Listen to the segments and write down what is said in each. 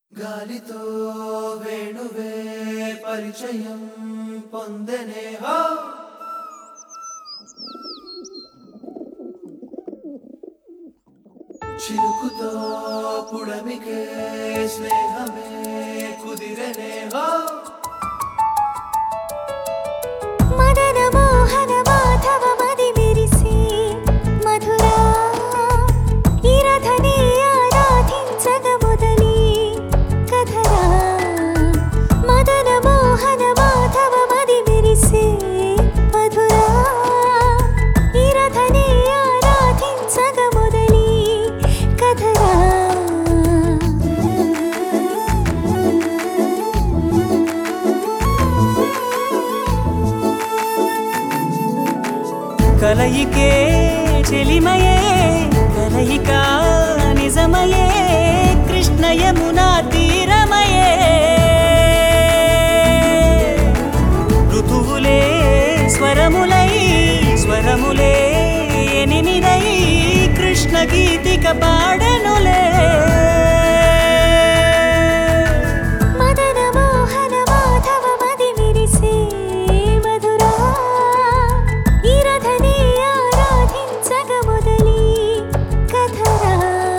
గాలితో వేణువే పరిచయం పొందనే హో చిరుకుతో పుడమికే స్నేహమే కుదిరనే హో మదన మోహన మాధవ మది విరిసి మధురా ఈ రథని ఆరాధించగ మొదలి కథరా మదన మోహన మాధవ మది విరిసి మధురా ఈ రథని ఆరాధించగ మొదలి కథరా కలయికే చెలిమయే కలయిక నిజమయే కృష్ణ యమునా తీరమయే ఋతువులే స్వరములై స్వరములే ఎనిమిదై కృష్ణ గీతిక పాడనులే మదన మోహన మాధవ మది విరిసే మధురా ఈ రథని ఆరాధించగ మొదలి కథరా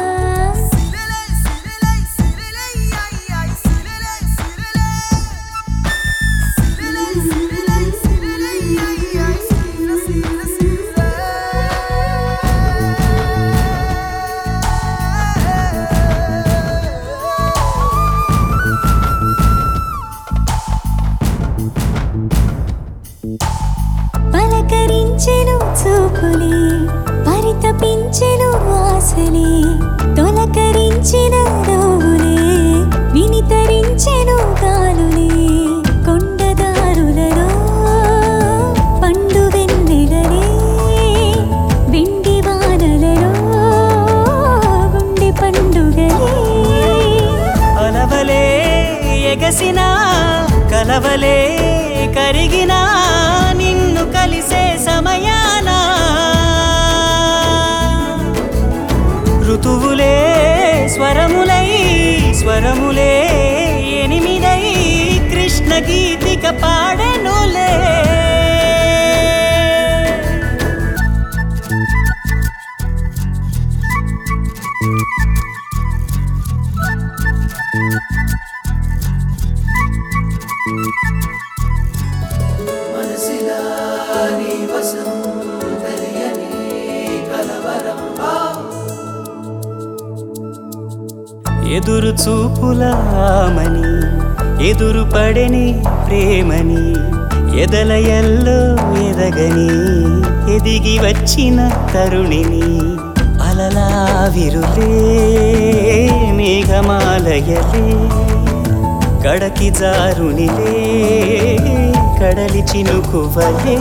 పలకరించెను చూపులే పరితపించెను ఆశలే తొలకరించిన నవ్వులే వినితరించెను గాలులే కొండదారులలో పండు వెన్నెలలే వెండి వానలలో గుండె పండుగలే అలవలే ఎగసిన కలవలే కరిగిన నిన్ను కలిసే సమయాన ఋతువులే స్వరములై స్వరములే ఎనిమిదై కృష్ణ గీతిక పాడనులే మనసిలా నీ వసం తెలియని కలవరం హో ఎదురు చూపులామని ఎదురు పడని ప్రేమని ఎదల ఎల్లో ఎదగని ఎదిగి వచ్చిన తరుణిని అలలా విరులే మేఘమాలయలే కడకి జారునిలే కడలి చినుకువలే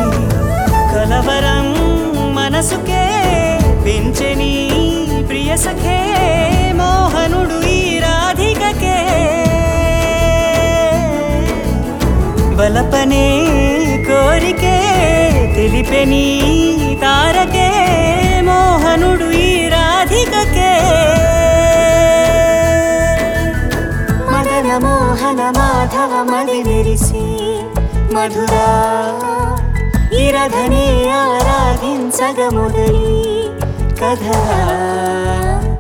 కలవరం మనసుకే పెంచని ప్రియ సఖే మోహనుడు ఈ రాధికకే బలపనే కోరికే తెలిపెని తారకే మోహనుడు ఈ రాధికకే మదన మోహన మాధవ మది విరిసి మధురా ఈ రథని ఆరాధించగ మొదలి కథ